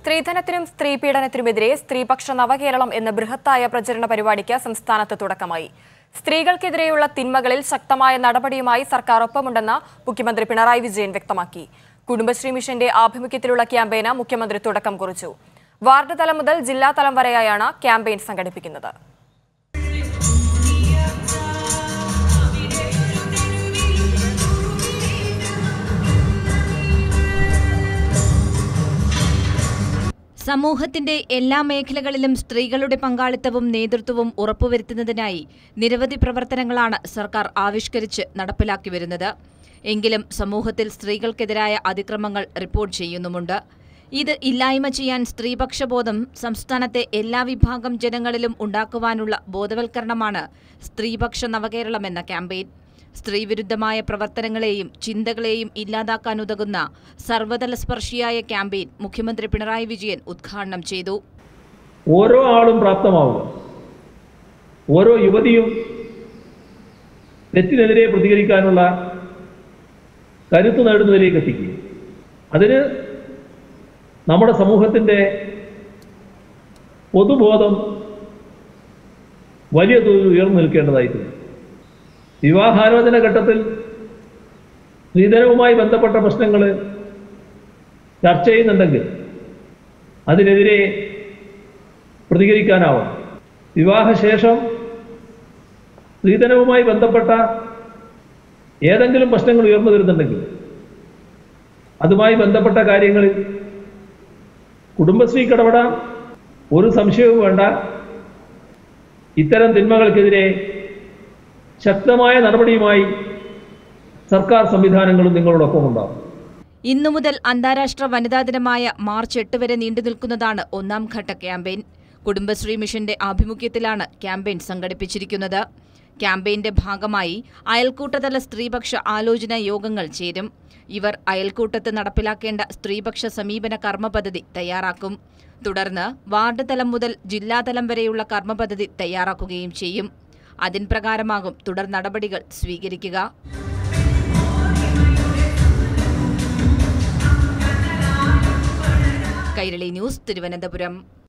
സ്ത്രീധനത്തിനും സ്ത്രീപീഡനത്തിനുമെതിരെ സ്ത്രീപക്ഷ നവകേരളം എന്ന ബൃഹത്തായ പ്രചരണ പരിപാടിക്ക് സംസ്ഥാനത്ത് തുടക്കമായി സ്ത്രീകൾക്കെതിരെയുള്ള തിന്മകളിൽ ശക്തമായ നടപടിയുമായി സർക്കാർ ഒപ്പമുണ്ടെന്ന് മുഖ്യമന്ത്രി പിണറായി വിജയൻ വ്യക്തമാക്കി കുടുംബശ്രീ മിഷന്റെ ആഭിമുഖ്യത്തിലുള്ള ക്യാമ്പയിന് മുഖ്യമന്ത്രി തുടക്കം കുറിച്ചു വാർഡ് തലം മുതൽ ജില്ലാ തലം വരെയായാണ് ക്യാമ്പയിൻ സംഘടിപ്പിക്കുന്നത് സമൂഹത്തിന്റെ എല്ലാ മേഖലകളിലും സ്ത്രീകളുടെ പങ്കാളിത്തവും നേതൃത്വവും ഉറപ്പുവരുത്തുന്നതിനായി നിരവധി പ്രവർത്തനങ്ങളാണ് സർക്കാർ ആവിഷ്കരിച്ച് നടപ്പിലാക്കി വരുന്നത് എങ്കിലും സമൂഹത്തിൽ സ്ത്രീകൾക്കെതിരായ അതിക്രമങ്ങൾ റിപ്പോർട്ട് ചെയ്യുന്നുമുണ്ട് ഇത് ഇല്ലായ്മ ചെയ്യാൻ സ്ത്രീപക്ഷബോധം സംസ്ഥാനത്തെ എല്ലാ വിഭാഗം ജനങ്ങളിലും ഉണ്ടാക്കുവാനുള്ള ബോധവൽക്കരണമാണ് സ്ത്രീപക്ഷ നവകേരളം എന്ന ക്യാമ്പയിൻ സ്ത്രീവിരുദ്ധമായ പ്രവർത്തനങ്ങളെയും ചിന്തകളെയും ഇല്ലാതാക്കാനുതകുന്ന സർവതല സ്പർശിയായ ക്യാമ്പയിൻ മുഖ്യമന്ത്രി പിണറായി വിജയൻ ഉദ്ഘാടനം ചെയ്തു ഓരോ ആളും പ്രാപ്തമാവുക ഓരോ യുവതിയും തെറ്റിനെതിരെ പ്രതികരിക്കാനുള്ള കരുത്ത് നേടുന്നതിലേക്ക് എത്തിക്കുക അതിന് നമ്മുടെ സമൂഹത്തിൻ്റെ പൊതുബോധം വലിയ തോതിൽ ഉയർന്നു നിൽക്കേണ്ടതായിട്ടുണ്ട് വിവാഹാലോചന ഘട്ടത്തിൽ സ്ത്രീധനവുമായി ബന്ധപ്പെട്ട പ്രശ്നങ്ങൾ ചർച്ച ചെയ്യുന്നുണ്ടെങ്കിൽ അതിനെതിരെ പ്രതികരിക്കാനാവും വിവാഹശേഷം സ്ത്രീധനവുമായി ബന്ധപ്പെട്ട ഏതെങ്കിലും പ്രശ്നങ്ങൾ ഉയർന്നു വരുന്നുണ്ടെങ്കിൽ അതുമായി ബന്ധപ്പെട്ട കാര്യങ്ങളിൽ കുടുംബശ്രീ ഇടപെടാം ഒരു സംശയവും വേണ്ട ഇത്തരം തിന്മകൾക്കെതിരെ ശക്തമായ നടപടിയുമായി സർക്കാർ സംവിധാനങ്ങളും നിങ്ങളോടൊപ്പം ഉണ്ടാകും ഇന്നു മുതൽ അന്താരാഷ്ട്ര വനിതാ ദിനമായ മാർച്ച് എട്ട് വരെ നീണ്ടുനിൽക്കുന്നതാണ് ഒന്നാം ഘട്ട ക്യാമ്പയിൻ കുടുംബശ്രീ മിഷന്റെ ആഭിമുഖ്യത്തിലാണ് ക്യാമ്പയിൻ സംഘടിപ്പിച്ചിരിക്കുന്നത് ക്യാമ്പയിന്റെ ഭാഗമായി അയൽക്കൂട്ടതല സ്ത്രീപക്ഷ ആലോചന യോഗങ്ങൾ ചേരും ഇവർ അയൽക്കൂട്ടത്ത് നടപ്പിലാക്കേണ്ട സ്ത്രീപക്ഷ സമീപന കർമ്മ പദ്ധതി തയ്യാറാക്കും തുടർന്ന് വാർഡ് തലം മുതൽ ജില്ലാതലം വരെയുള്ള കർമ്മ പദ്ധതി തയ്യാറാക്കുകയും ചെയ്യും അതിൻ പ്രകാരമാകും തുടർ നടപടികൾ സ്വീകരിക്കുക കൈരളി ന്യൂസ് തിരുവനന്തപുരം